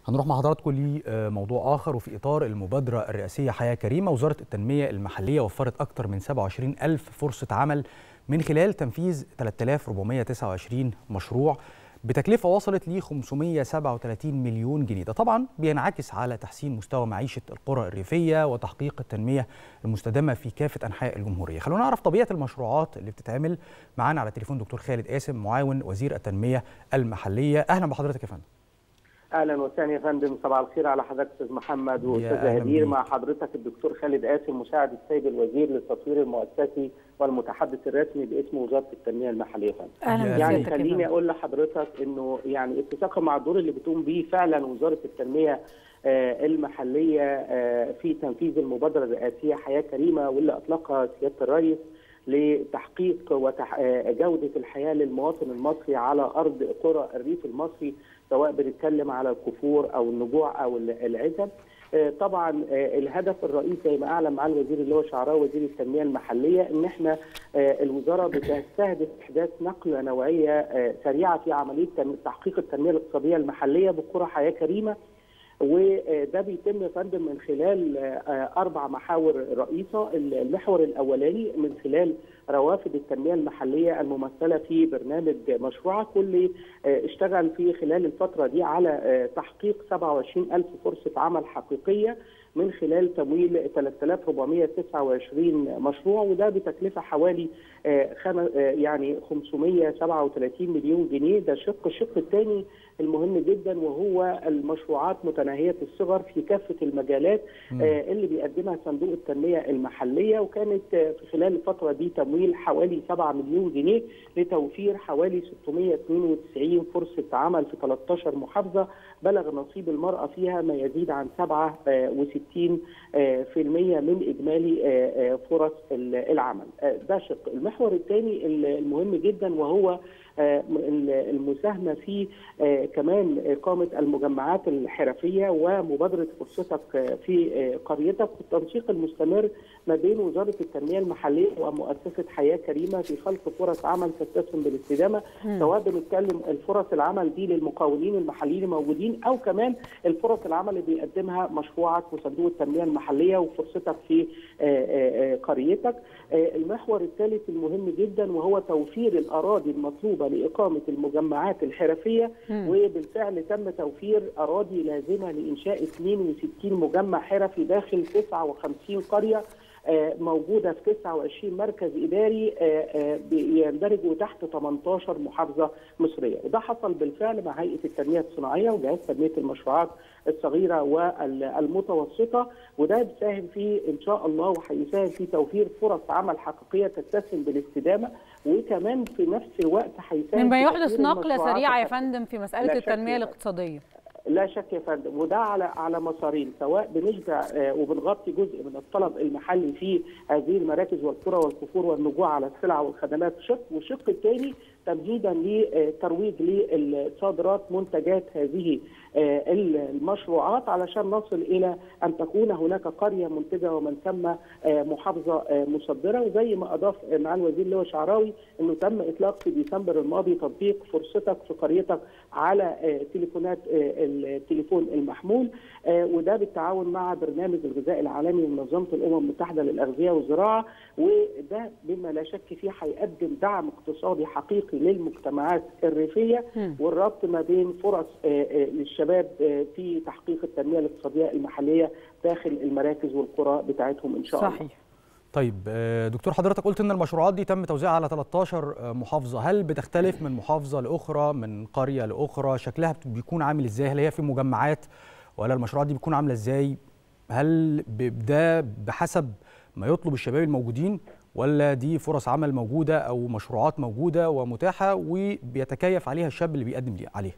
هنروح مع حضراتكم لموضوع آخر وفي إطار المبادرة الرئاسية حياة كريمة وزارة التنمية المحلية وفرت أكثر من 27 ألف فرصة عمل من خلال تنفيذ 3429 مشروع بتكلفة وصلت ل 537 مليون جنيه ده طبعا بينعكس على تحسين مستوى معيشة القرى الريفية وتحقيق التنمية المستدامة في كافة أنحاء الجمهورية خلونا نعرف طبيعة المشروعات اللي بتتعمل معانا على تليفون دكتور خالد قاسم معاون وزير التنمية المحلية أهلا بحضرتك يا فندم اهلا وسهلا يا فندم صباح الخير على حضرتك استاذ محمد واستاذ هدير مع حضرتك الدكتور خالد قاسم مساعد السيد الوزير للتطوير المؤسسي والمتحدث الرسمي باسم وزاره التنميه المحليه فندم. اهلا يعني خليني اقول لحضرتك انه يعني اتساقا مع الدور اللي بتقوم به فعلا وزاره التنميه المحليه في تنفيذ المبادره الرئاسيه حياه كريمه واللي اطلقها سياده الرئيس لتحقيق وتح... جوده الحياه للمواطن المصري على ارض قرى الريف المصري سواء بنتكلم على الكفور او النجوع او العزب طبعا الهدف الرئيسي زي ما اعلن معالي الوزير اللي هو شعراوي وزير التنميه المحليه ان احنا الوزاره بتستهدف احداث نقله نوعيه سريعه في عمليه تحقيق التنميه الاقتصاديه المحليه بقرى حياه كريمه وده بيتم يا فندم من خلال اربع محاور رئيسه المحور الاولاني من خلال روافد التنميه المحليه الممثله في برنامج مشروعك واللي اشتغل في خلال الفتره دي على تحقيق 27 ألف فرصه عمل حقيقيه من خلال تمويل 3429 مشروع وده بتكلفه حوالي يعني 537 مليون جنيه ده شق الشق الثاني المهم جدا وهو المشروعات متناهيه الصغر في كافه المجالات اللي بيقدمها صندوق التنميه المحليه وكانت في خلال الفتره دي تمويل حوالي 7 مليون جنيه لتوفير حوالي 692 فرصه عمل في 13 محافظه بلغ نصيب المراه فيها ما يزيد عن 67 في المية من إجمالي فرص العمل ده شق المحور الثاني المهم جدا وهو المساهمه في كمان اقامه المجمعات الحرفيه ومبادره فرصتك في قريتك والتنسيق المستمر ما بين وزاره التنميه المحليه ومؤسسه حياه كريمه في خلق فرص عمل تتسم بالاستدامه سواء بنتكلم الفرص العمل دي للمقاولين المحليين الموجودين او كمان الفرص العمل اللي بيقدمها مشروعك وصندوق التنميه المحليه وفرصتك في قريتك المحور الثالث المهم جدا وهو توفير الاراضي المطلوبه لاقامه المجمعات الحرفيه وبالفعل تم توفير اراضي لازمه لانشاء 62 مجمع حرفي داخل 59 قريه موجوده في 29 مركز اداري يندرجوا تحت 18 محافظه مصريه وده حصل بالفعل مع هيئه التنميه الصناعيه وجهاز تنميه المشروعات الصغيره والمتوسطه وده بيساهم في ان شاء الله وهيساهم في توفير فرص عمل حقيقيه تتسم بالاستدامه وكمان في نفس الوقت هيساهم مما يحدث نقله سريعه يا فندم في مساله التنميه الاقتصاديه لا شك يا فندم وده على على مسارين سواء بنشبع وبنغطي جزء من الطلب المحلي في هذه المراكز والقرى والكفور والنجوع على السلع والخدمات شق والشق الثاني تمهيدا للترويج للصادرات منتجات هذه المشروعات علشان نصل الى ان تكون هناك قريه منتجه ومن ثم محافظه مصدره وزي ما اضاف معالي الوزير اللي هو شعراوي انه تم اطلاق في ديسمبر الماضي تطبيق فرصتك في قريتك على تليفونات التليفون المحمول وده بالتعاون مع برنامج الغذاء العالمي ومنظمه الامم المتحده للاغذيه والزراعه وده بما لا شك فيه هيقدم دعم اقتصادي حقيقي للمجتمعات الريفيه والربط ما بين فرص للشباب في تحقيق التنميه الاقتصاديه المحليه داخل المراكز والقرى بتاعتهم ان شاء صحيح. الله. طيب دكتور حضرتك قلت ان المشروعات دي تم توزيعها على 13 محافظه هل بتختلف من محافظه لاخرى من قريه لاخرى شكلها بيكون عامل ازاي هل هي في مجمعات ولا المشروعات دي بتكون عامله ازاي هل ده بحسب ما يطلب الشباب الموجودين ولا دي فرص عمل موجوده او مشروعات موجوده ومتاحه وبيتكيف عليها الشاب اللي بيقدم عليها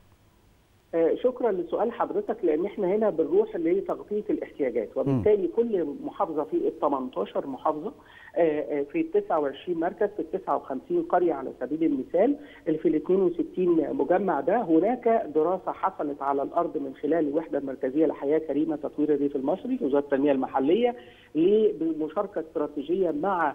شكرا لسؤال حضرتك لان احنا هنا بنروح لتغطيه الاحتياجات وبالتالي كل محافظه في ال 18 محافظه في ال 29 مركز في ال 59 قريه على سبيل المثال اللي في ال 62 مجمع ده هناك دراسه حصلت على الارض من خلال الوحده المركزيه لحياه كريمه تطوير الريف المصري وزاره التنميه المحليه لمشاركه استراتيجيه مع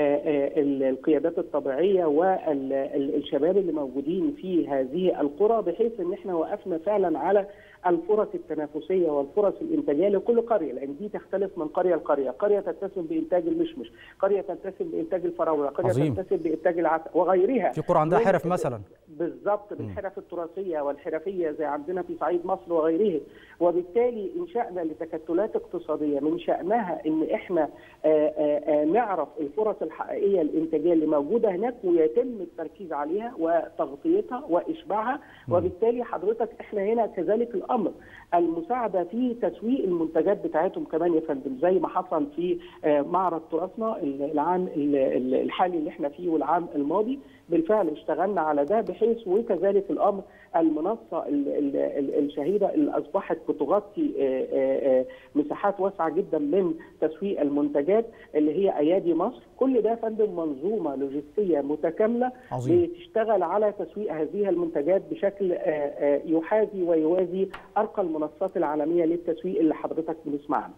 القيادات الطبيعيه والشباب اللي موجودين في هذه القرى بحيث ان احنا وقفنا فعلا على الفرص التنافسيه والفرص الانتاجيه لكل قريه لان دي تختلف من قريه لقريه، قريه تتسم بانتاج المشمش، قريه تتسم بانتاج الفراوله، قريه عظيم. تتسم بانتاج العسل وغيرها. في قرى عندها حرف مثلا بالظبط بالحرف التراثيه والحرفيه زي عندنا في صعيد مصر وغيره وبالتالي انشانا لتكتلات اقتصاديه من شانها ان احنا آآ آآ نعرف الفرص الحقيقيه الانتاجيه اللي موجوده هناك ويتم التركيز عليها وتغطيتها واشباعها وبالتالي حضرتك احنا هنا كذلك الامر المساعده في تسويق المنتجات بتاعتهم كمان يا فندم زي ما حصل في معرض تراثنا العام الحالي اللي احنا فيه والعام الماضي بالفعل اشتغلنا على ده بحيث وكذلك الامر المنصه الشهيره اللي اصبحت بتغطي مساحات واسعه جدا من تسويق المنتجات اللي هي ايادي مصر كل ده فندم منظومه لوجستيه متكامله عظيم. بتشتغل على تسويق هذه المنتجات بشكل يحاذي ويوازي ارقى المنصات العالميه للتسويق اللي حضرتك بنسمع عنها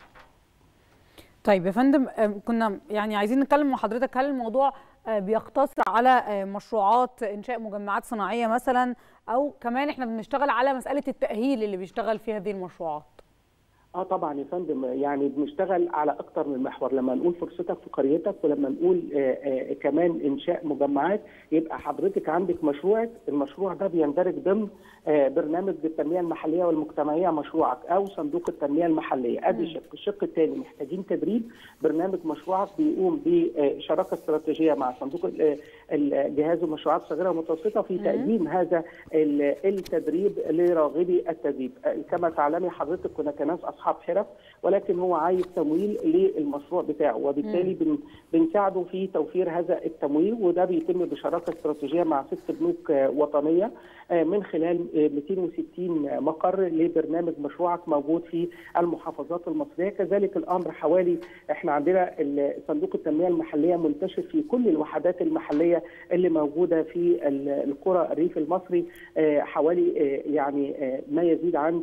طيب يا فندم كنا يعني عايزين نتكلم مع حضرتك هل الموضوع بيقتصر على مشروعات انشاء مجمعات صناعيه مثلا او كمان احنا بنشتغل على مساله التاهيل اللي بيشتغل في هذه المشروعات اه طبعا يا فندم يعني بنشتغل على اكتر من محور لما نقول فرصتك في قريتك ولما نقول آآ آآ كمان انشاء مجمعات يبقى حضرتك عندك مشروعك المشروع ده بيندرج ضمن برنامج التنميه المحليه والمجتمعيه مشروعك او صندوق التنميه المحليه ادي شق الشق الثاني محتاجين تدريب برنامج مشروعك بيقوم بشراكه استراتيجيه مع صندوق الجهاز المشروعات الصغيره والمتوسطه في تقديم هذا التدريب لراغبي التدريب كما تعلمي حضرتك كنا كناس اصحاب حرف ولكن هو عايز تمويل للمشروع بتاعه وبالتالي بن بنساعده في توفير هذا التمويل وده بيتم بشراكه استراتيجيه مع ست بنوك وطنيه من خلال 260 مقر لبرنامج مشروعك موجود في المحافظات المصريه كذلك الامر حوالي احنا عندنا صندوق التنميه المحليه منتشر في كل الوحدات المحليه اللي موجوده في القرى الريف المصري حوالي يعني ما يزيد عن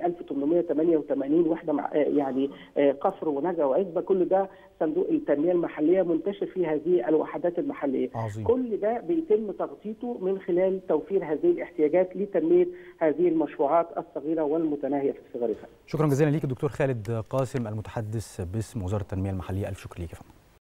30888 وحده يعني قصر ونجا وعزبه كل ده صندوق التنميه المحليه منتشر في هذه الوحدات المحليه عظيم. كل ده بيتم تغطيته من خلال توفير هذه الاحتياجات لتنميه هذه المشروعات الصغيره والمتناهيه في الصغر شكرا جزيلا ليك الدكتور خالد قاسم المتحدث باسم وزاره التنميه المحليه الف شكر ليك يا فندم